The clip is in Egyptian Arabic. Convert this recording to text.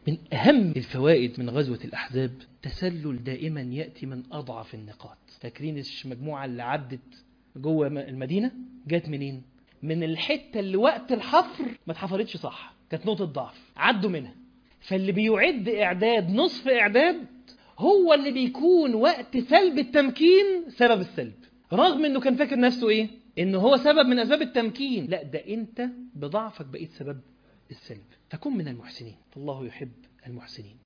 من أهم الفوائد من غزوة الأحزاب تسلل دائما يأتي من أضعف النقاط فاكرين المجموعة اللي عدت جوه المدينة جت منين من الحتة اللي وقت الحفر ما اتحفرتش صح كانت نقطة ضعف عدوا منها فاللي بيعد إعداد نصف إعداد هو اللي بيكون وقت سلب التمكين سبب السلب رغم انه كان فاكر نفسه ايه انه هو سبب من اسباب التمكين لا ده انت بضعفك بقيت سبب السلب فكن من المحسنين الله يحب المحسنين